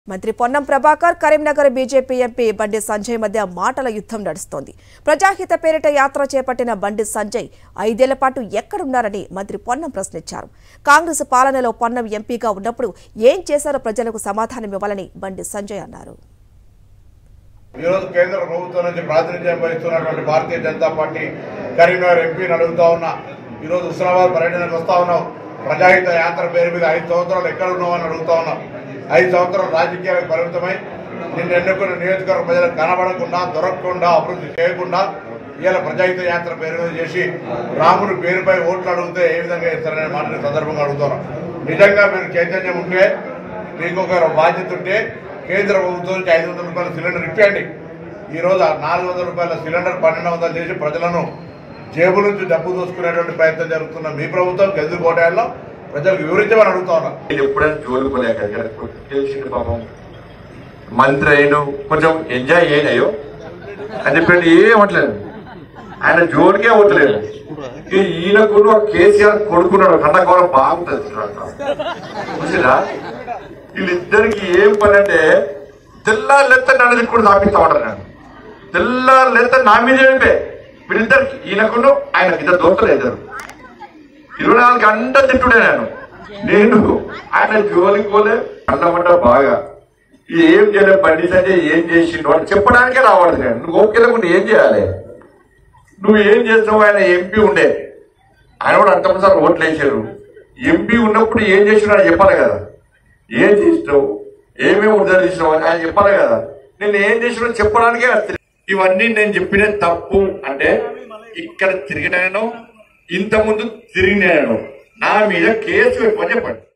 మంత్రి Ponnam Prabhakar Karimnagar BJP MP Bandi Sanjay మధ్య మాటల యుద్ధం నడుస్తోంది ప్రజాహిత పేరిట యాత్ర చేపట్టిన బండి సంజయ్ ఐదేళ్ల పాటు ఎక్కడున్నారని మంత్రి పొన్నం ప్రశ్నించారు కాంగ్రెస్ పాలనలో పొన్నం ఎంపీగా ఉన్నప్పుడు ఏం చేశారో ప్రజలకు సమాధానం ఇవ్వాలని బండి సంజయ్ అన్నారు ఈరోజు కేంద్ర ప్రభుత్వం నుంచి ప్రాతినిధ్యం వహిస్తున్నటువంటి భారతీయ జనతా పార్టీ కరీంనగర్ ఎంపీని అడుగుతా ఉన్నా ఈరోజు హుస్నాబాద్ పర్యటనకు వస్తా ఉన్నాం ప్రజాహిత యాత్ర పేరు మీద ఐదు సంవత్సరాలు ఎక్కడ ఉన్నావు అని అడుగుతా ఉన్నాం ఐదు సంవత్సరాలు రాజకీయాలకు పరిమితమై నిన్ను ఎన్నుకున్న నియోజకవర్గ ప్రజలకు కనబడకుండా దొరకకుండా అభివృద్ధి చేయకుండా ఇవాళ ప్రజాహిత యాత్ర పేరు మీద చేసి రాముని పేరుపై ఓట్లు అడిగితే ఏ విధంగా ఇస్తారనే మాట ఈ సందర్భంగా అడుగుతున్నాం నిజంగా మీరు చైతన్యం ఉంటే మీకు ఒక బాధ్యత ఉంటే కేంద్ర ప్రభుత్వం నుంచి ఐదు వందల రూపాయల సిలిండర్ ఇప్పండి ఈ రోజు ఆ నాలుగు వందల రూపాయల సిలిండర్ పన్నెండు వందలు చేసి ప్రజలను జేబు నుంచి డబ్బు దోసుకునేటువంటి ప్రయత్నం జరుగుతున్న మీ ప్రభుత్వం గెలుపు కోటాల్లో ప్రజలకు వివరించమని అడుగుతా ఉన్నా నేను ఎప్పుడైనా జోలుకోలేక తెలిసింది పాపం మంత్రి అయ్యాడు కొంచెం ఎంజాయ్ చేయనయ్యో అని చెప్పండి ఏమట్లేదు ఆయన జోలికే అవ్వట్లేదు ఈ ఈయనకు కేసీఆర్ కొడుకున్నాడు కండకోవడం బాగుంటుంది చూసిరా వీళ్ళిద్దరికి ఏం పని అంటే తెల్లారులెత్త నన్ను తిట్టుకుని సాపిస్తా ఉంటారు నేను తెల్లారులెత్త నా మీద ఏమిటే వీళ్ళిద్దరికి ఈయనకును ఆయనకి ఇద్దరు దోస్తలు ఇద్దరు ఇరవై నాలుగు గంటలు తిట్టుడే నేను నేను ఆయన జోలికి పోలే అన్నమాట బాగా ఇది ఏం చేయలేదు బండి సంజయ్ ఏం చేసిండు అని చెప్పడానికే రావాలి నేను నువ్వు ఓకే లేకుండా ఏం చేయాలి నువ్వు ఏం చేస్తావు ఆయన ఎంపీ ఉండే ఆయన కూడా అంతమంది ఓట్లు వేసారు ఎంపీ ఉన్నప్పుడు ఏం చేసినా ఆయన చెప్పాలి కదా ఏం చేసినావు ఏమేమి ఉద్ధరించినావు అని ఆయన చెప్పాలి కదా నేను ఏం చేసినా చెప్పడానికే ఆయన తిరిగి- ఇవన్నీ నేను చెప్పిన తప్పు అంటే ఇక్కడ తిరిగినాను ఇంత ముందు తిరిగినాను నా మీద కేసు పెట్టమని చెప్పండి